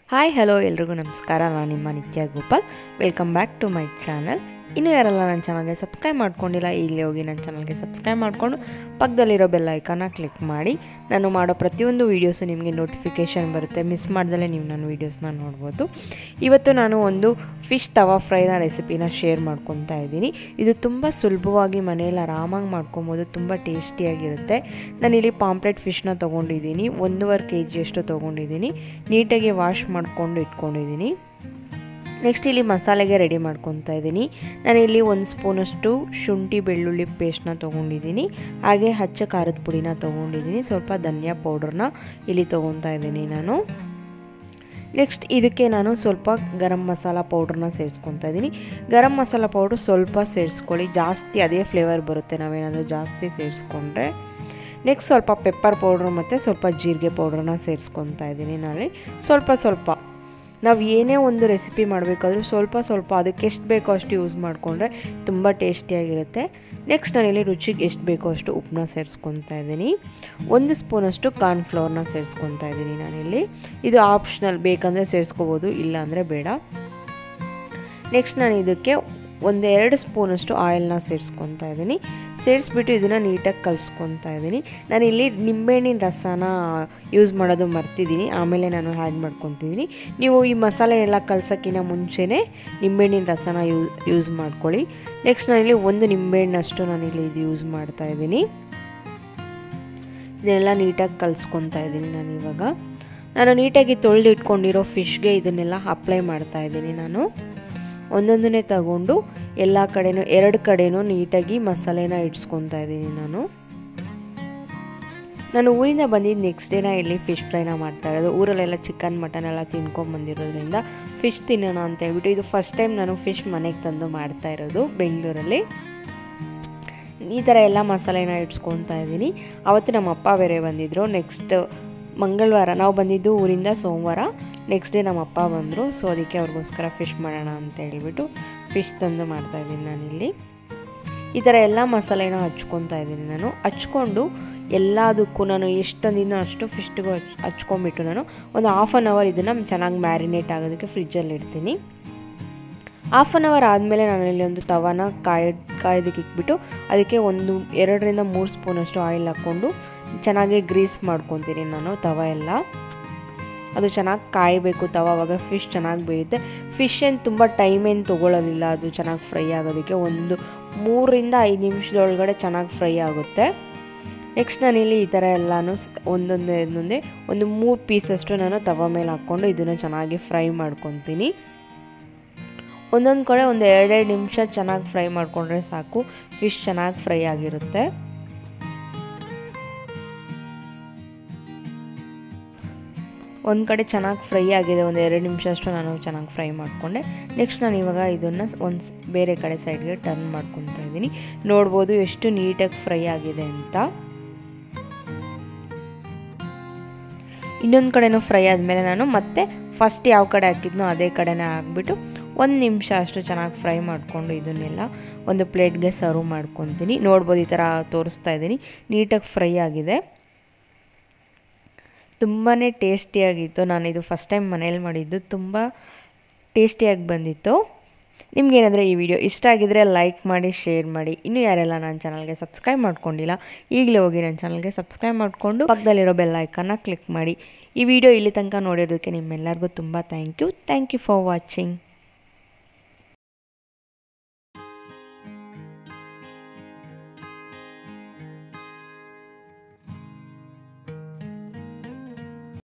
hi hello ಎಲ್ರಿಗೂ ನಮಸ್ಕಾರ ನಾನು ನಿಮ್ಮ Nitya Gopal welcome back to my channel ಇನ್ನೂ ಯಾರೆಲ್ಲ ನನ್ನ ಚಾನಲ್ಗೆ ಸಬ್ಸ್ಕ್ರೈಬ್ ಮಾಡ್ಕೊಂಡಿಲ್ಲ ಈಗಲೇ ಹೋಗಿ ನನ್ನ ಚಾನಲ್ಗೆ ಸಬ್ಸ್ಕ್ರೈಬ್ ಮಾಡಿಕೊಂಡು ಪಕ್ಕದಲ್ಲಿರೋ ಬೆಲ್ ಐಕಾನ ಕ್ಲಿಕ್ ಮಾಡಿ ನಾನು ಮಾಡೋ ಪ್ರತಿಯೊಂದು ವೀಡಿಯೋಸು ನಿಮಗೆ ನೋಟಿಫಿಕೇಷನ್ ಬರುತ್ತೆ ಮಿಸ್ ಮಾಡ್ದಲೇ ನೀವು ನನ್ನ ವೀಡಿಯೋಸ್ನ ನೋಡ್ಬೋದು ಇವತ್ತು ನಾನು ಒಂದು ಫಿಶ್ ತವಾ ಫ್ರೈನ ರೆಸಿಪಿನ ಶೇರ್ ಮಾಡ್ಕೊತಾ ಇದ್ದೀನಿ ಇದು ತುಂಬ ಸುಲಭವಾಗಿ ಮನೆಯಲ್ಲಿ ಆರಾಮಾಗಿ ಮಾಡ್ಕೊಬೋದು ತುಂಬ ಟೇಸ್ಟಿಯಾಗಿರುತ್ತೆ ನಾನಿಲ್ಲಿ ಪಾಂಪ್ಲೆಟ್ ಫಿಶ್ನ ತೊಗೊಂಡಿದ್ದೀನಿ ಒಂದೂವರೆ ಕೆ ಜಿಯಷ್ಟು ತೊಗೊಂಡಿದ್ದೀನಿ ನೀಟಾಗಿ ವಾಶ್ ಮಾಡ್ಕೊಂಡು ಇಟ್ಕೊಂಡಿದ್ದೀನಿ ನೆಕ್ಸ್ಟ್ ಇಲ್ಲಿ ಮಸಾಲೆಗೆ ರೆಡಿ ಮಾಡ್ಕೊತಾ ಇದ್ದೀನಿ ನಾನಿಲ್ಲಿ ಒಂದು ಸ್ಪೂನಷ್ಟು ಶುಂಠಿ ಬೆಳ್ಳುಳ್ಳಿ ಪೇಸ್ಟ್ನ ತೊಗೊಂಡಿದ್ದೀನಿ ಹಾಗೆ ಹಚ್ಚ ಖಾರದ ಪುಡಿನ ತೊಗೊಂಡಿದ್ದೀನಿ ಸ್ವಲ್ಪ ಧನಿಯಾ ಪೌಡ್ರನ್ನ ಇಲ್ಲಿ ತೊಗೊತಾ ಇದ್ದೀನಿ ನಾನು ನೆಕ್ಸ್ಟ್ ಇದಕ್ಕೆ ನಾನು ಸ್ವಲ್ಪ ಗರಂ ಮಸಾಲ ಪೌಡ್ರನ್ನ ಸೇರಿಸ್ಕೊತಾ ಇದ್ದೀನಿ ಗರಂ ಮಸಾಲ ಪೌಡ್ರ್ ಸ್ವಲ್ಪ ಸೇರಿಸ್ಕೊಳ್ಳಿ ಜಾಸ್ತಿ ಅದೇ ಫ್ಲೇವರ್ ಬರುತ್ತೆ ನಾವೇನಾದರೂ ಜಾಸ್ತಿ ಸೇರಿಸ್ಕೊಂಡ್ರೆ ನೆಕ್ಸ್ಟ್ ಸ್ವಲ್ಪ ಪೆಪ್ಪರ್ ಪೌಡ್ರ್ ಮತ್ತು ಸ್ವಲ್ಪ ಜೀರಿಗೆ ಪೌಡ್ರನ್ನ ಸೇರಿಸ್ಕೊತಾ ಇದ್ದೀನಿ ನಾಳೆ ಸ್ವಲ್ಪ ಸ್ವಲ್ಪ ನಾವು ಏನೇ ಒಂದು ರೆಸಿಪಿ ಮಾಡಬೇಕಾದ್ರೂ ಸ್ವಲ್ಪ ಸ್ವಲ್ಪ ಅದಕ್ಕೆ ಎಷ್ಟು ಬೇಕೋ ಅಷ್ಟು ಯೂಸ್ ಮಾಡಿಕೊಂಡ್ರೆ ತುಂಬ ಟೇಸ್ಟಿಯಾಗಿರುತ್ತೆ ನೆಕ್ಸ್ಟ್ ನಾನಿಲ್ಲಿ ರುಚಿಗೆ ಎಷ್ಟು ಬೇಕೋ ಅಷ್ಟು ಉಪ್ಪನ್ನ ಸೇರಿಸ್ಕೊತಾ ಇದ್ದೀನಿ ಒಂದು ಸ್ಪೂನಷ್ಟು ಕಾರ್ನ್ಫ್ಲವರ್ನ ಸೇರಿಸ್ಕೊತಾ ಇದ್ದೀನಿ ನಾನಿಲ್ಲಿ ಇದು ಆಪ್ಷನಲ್ ಬೇಕಂದರೆ ಸೇರಿಸ್ಕೋಬೋದು ಇಲ್ಲ ಅಂದರೆ ಬೇಡ ನೆಕ್ಸ್ಟ್ ನಾನು ಇದಕ್ಕೆ ಒಂದೆರಡು ಸ್ಪೂನಷ್ಟು ಆಯಿಲ್ನ ಸೇರಿಸ್ಕೊತಾ ಇದ್ದೀನಿ ಸೇರಿಸ್ಬಿಟ್ಟು ಇದನ್ನು ನೀಟಾಗಿ ಕಲಿಸ್ಕೊತಾ ಇದ್ದೀನಿ ನಾನಿಲ್ಲಿ ನಿಂಬೆಹಣ್ಣಿನ ರಸನ ಯೂಸ್ ಮಾಡೋದು ಮರ್ತಿದ್ದೀನಿ ಆಮೇಲೆ ನಾನು ಆ್ಯಡ್ ಮಾಡ್ಕೊತಿದ್ದೀನಿ ನೀವು ಈ ಮಸಾಲೆ ಎಲ್ಲ ಕಲ್ಸೋಕ್ಕಿಂತ ಮುಂಚೆನೇ ನಿಂಬೆಹಣ್ಣಿನ ರಸನ ಯೂ ಯೂಸ್ ಮಾಡ್ಕೊಳ್ಳಿ ನೆಕ್ಸ್ಟ್ ನಾನಿಲ್ಲಿ ಒಂದು ನಿಂಬೆಹಣ್ಣಷ್ಟು ನಾನಿಲ್ಲಿ ಇದು ಯೂಸ್ ಮಾಡ್ತಾ ಇದ್ದೀನಿ ಇದನ್ನೆಲ್ಲ ನೀಟಾಗಿ ಕಲಿಸ್ಕೊತಾ ಇದ್ದೀನಿ ನಾನು ಇವಾಗ ನಾನು ನೀಟಾಗಿ ತೊಳೆದು ಇಟ್ಕೊಂಡಿರೋ ಫಿಶ್ಗೆ ಇದನ್ನೆಲ್ಲ ಅಪ್ಲೈ ಮಾಡ್ತಾ ಇದ್ದೀನಿ ನಾನು ಒಂದೊಂದನ್ನೇ ತಗೊಂಡು ಎಲ್ಲ ಕಡೆನೂ ಎರಡು ಕಡೆನೂ ನೀಟಾಗಿ ಮಸಾಲೆನ ಇಡ್ಸ್ಕೊತಾ ಇದ್ದೀನಿ ನಾನು ನಾನು ಊರಿಂದ ಬಂದಿದ್ದು ನೆಕ್ಸ್ಟ್ ಡೇನ ಇಲ್ಲಿ ಫಿಶ್ ಫ್ರೈನ ಮಾಡ್ತಾ ಇರೋದು ಊರಲ್ಲೆಲ್ಲ ಚಿಕನ್ ಮಟನ್ ಎಲ್ಲ ತಿನ್ಕೊಂಬಂದಿರೋದ್ರಿಂದ ಫಿಶ್ ತಿನ್ನೋಣ ಅಂತ ಹೇಳ್ಬಿಟ್ಟು ಇದು ಫಸ್ಟ್ ಟೈಮ್ ನಾನು ಫಿಶ್ ಮನೆಗೆ ತಂದು ಮಾಡ್ತಾ ಇರೋದು ಬೆಂಗಳೂರಲ್ಲಿ ಈ ಥರ ಎಲ್ಲ ಮಸಾಲೆನ ಇಡ್ಸ್ಕೊತಾ ಇದ್ದೀನಿ ಅವತ್ತು ನಮ್ಮ ಅಪ್ಪ ಬೇರೆ ಬಂದಿದ್ದರು ನೆಕ್ಸ್ಟ್ ಮಂಗಳವಾರ ನಾವು ಬಂದಿದ್ದು ಊರಿಂದ ಸೋಮವಾರ ನೆಕ್ಸ್ಟ್ ಡೇ ನಮ್ಮ ಅಪ್ಪ ಬಂದರು ಸೊ ಅದಕ್ಕೆ ಅವ್ರಿಗೋಸ್ಕರ ಫಿಶ್ ಮಾಡೋಣ ಅಂತ ಹೇಳ್ಬಿಟ್ಟು ಫಿಶ್ ತಂದು ಮಾಡ್ತಾಯಿದ್ದೀನಿ ನಾನಿಲ್ಲಿ ಈ ಥರ ಎಲ್ಲ ಮಸಾಲೆನ ಹಚ್ಕೊತಾ ಇದ್ದೀನಿ ನಾನು ಹಚ್ಕೊಂಡು ಎಲ್ಲದಕ್ಕೂ ನಾನು ಎಷ್ಟು ತಂದಿದ್ದೋ ಅಷ್ಟು ಫಿಶ್ಟಿಗೂ ಹಚ್ ಹಚ್ಕೊಂಬಿಟ್ಟು ನಾನು ಒಂದು ಹಾಫ್ ಆನ್ ಅವರ್ ಇದನ್ನು ಚೆನ್ನಾಗಿ ಮ್ಯಾರಿನೇಟ್ ಆಗೋದಕ್ಕೆ ಫ್ರಿಜ್ಜಲ್ಲಿ ಇಡ್ತೀನಿ ಹಾಫ್ ಆನ್ ಅವರ್ ಆದಮೇಲೆ ನಾನು ಇಲ್ಲಿ ಒಂದು ತವಾನ ಕಾಯ ಕಾಯೋದಕ್ಕೆ ಇಟ್ಬಿಟ್ಟು ಅದಕ್ಕೆ ಒಂದು ಎರಡರಿಂದ ಮೂರು ಸ್ಪೂನಷ್ಟು ಆಯಿಲ್ ಹಾಕ್ಕೊಂಡು ಚೆನ್ನಾಗಿ ಗ್ರೀಸ್ ಮಾಡ್ಕೊತೀನಿ ನಾನು ತವ ಎಲ್ಲ ಅದು ಚೆನ್ನಾಗಿ ಕಾಯಬೇಕು ತವ ಅವಾಗ ಫಿಶ್ ಚೆನ್ನಾಗಿ ಬೇಯುತ್ತೆ ಫಿಶ್ ಏನು ತುಂಬ ಟೈಮ್ ಏನು ತೊಗೊಳ್ಳೋದಿಲ್ಲ ಅದು ಚೆನ್ನಾಗಿ ಫ್ರೈ ಆಗೋದಕ್ಕೆ ಒಂದು ಮೂರರಿಂದ ಐದು ನಿಮಿಷದೊಳಗಡೆ ಚೆನ್ನಾಗಿ ಫ್ರೈ ಆಗುತ್ತೆ ನೆಕ್ಸ್ಟ್ ನಾನಿಲ್ಲಿ ಈ ಥರ ಎಲ್ಲನೂ ಒಂದೊಂದೇ ಒಂದೊಂದೇ ಒಂದು ಮೂರು ಪೀಸಷ್ಟು ನಾನು ತವ ಮೇಲೆ ಹಾಕ್ಕೊಂಡು ಇದನ್ನು ಚೆನ್ನಾಗಿ ಫ್ರೈ ಮಾಡ್ಕೊತೀನಿ ಒಂದೊಂದು ಕಡೆ ಒಂದು ಎರಡೆರಡು ನಿಮಿಷ ಚೆನ್ನಾಗಿ ಫ್ರೈ ಮಾಡಿಕೊಂಡ್ರೆ ಸಾಕು ಫಿಶ್ ಚೆನ್ನಾಗಿ ಫ್ರೈ ಆಗಿರುತ್ತೆ ಒಂದು ಕಡೆ ಚೆನ್ನಾಗಿ ಫ್ರೈ ಆಗಿದೆ ಒಂದು ಎರಡು ನಿಮಿಷ ಅಷ್ಟು ನಾನು ಚೆನ್ನಾಗಿ ಫ್ರೈ ಮಾಡಿಕೊಂಡೆ ನೆಕ್ಸ್ಟ್ ನಾನು ಇವಾಗ ಇದನ್ನು ಒಂದು ಬೇರೆ ಕಡೆ ಸೈಡ್ಗೆ ಟರ್ನ್ ಮಾಡ್ಕೊತಾ ಇದ್ದೀನಿ ನೋಡ್ಬೋದು ಎಷ್ಟು ನೀಟಾಗಿ ಫ್ರೈ ಆಗಿದೆ ಅಂತ ಇನ್ನೊಂದು ಕಡೆನೂ ಫ್ರೈ ಆದಮೇಲೆ ನಾನು ಮತ್ತೆ ಫಸ್ಟ್ ಯಾವ ಕಡೆ ಹಾಕಿದ್ನೋ ಅದೇ ಕಡೆನೇ ಹಾಕ್ಬಿಟ್ಟು ಒಂದು ನಿಮಿಷ ಅಷ್ಟು ಚೆನ್ನಾಗಿ ಫ್ರೈ ಮಾಡಿಕೊಂಡು ಇದನ್ನೆಲ್ಲ ಒಂದು ಪ್ಲೇಟ್ಗೆ ಸರ್ವ್ ಮಾಡ್ಕೊತೀನಿ ನೋಡ್ಬೋದು ಈ ಥರ ತೋರಿಸ್ತಾ ಇದ್ದೀನಿ ನೀಟಾಗಿ ಫ್ರೈ ಆಗಿದೆ ತುಂಬಾ ಟೇಸ್ಟಿಯಾಗಿತ್ತು ನಾನು ಇದು ಫಸ್ಟ್ ಟೈಮ್ ಮನೇಲಿ ಮಾಡಿದ್ದು ತುಂಬ ಟೇಸ್ಟಿಯಾಗಿ ಬಂದಿತ್ತು ನಿಮಗೇನಾದರೆ ಈ ವಿಡಿಯೋ ಇಷ್ಟ ಆಗಿದರೆ ಲೈಕ್ ಮಾಡಿ ಶೇರ್ ಮಾಡಿ ಇನ್ನೂ ಯಾರೆಲ್ಲ ನನ್ನ ಚಾನಲ್ಗೆ ಸಬ್ಸ್ಕ್ರೈಬ್ ಮಾಡ್ಕೊಂಡಿಲ್ಲ ಈಗಲೇ ಹೋಗಿ ನನ್ನ ಚಾನಲ್ಗೆ ಸಬ್ಸ್ಕ್ರೈಬ್ ಮಾಡಿಕೊಂಡು ಪಕ್ಕದಲ್ಲಿರೋ ಬೆಲ್ ಐಕನ್ನ ಕ್ಲಿಕ್ ಮಾಡಿ ಈ ವಿಡಿಯೋ ಇಲ್ಲಿ ತನಕ ನೋಡಿರೋದಕ್ಕೆ ನಿಮ್ಮೆಲ್ಲರಿಗೂ ತುಂಬ thank you thank you for watching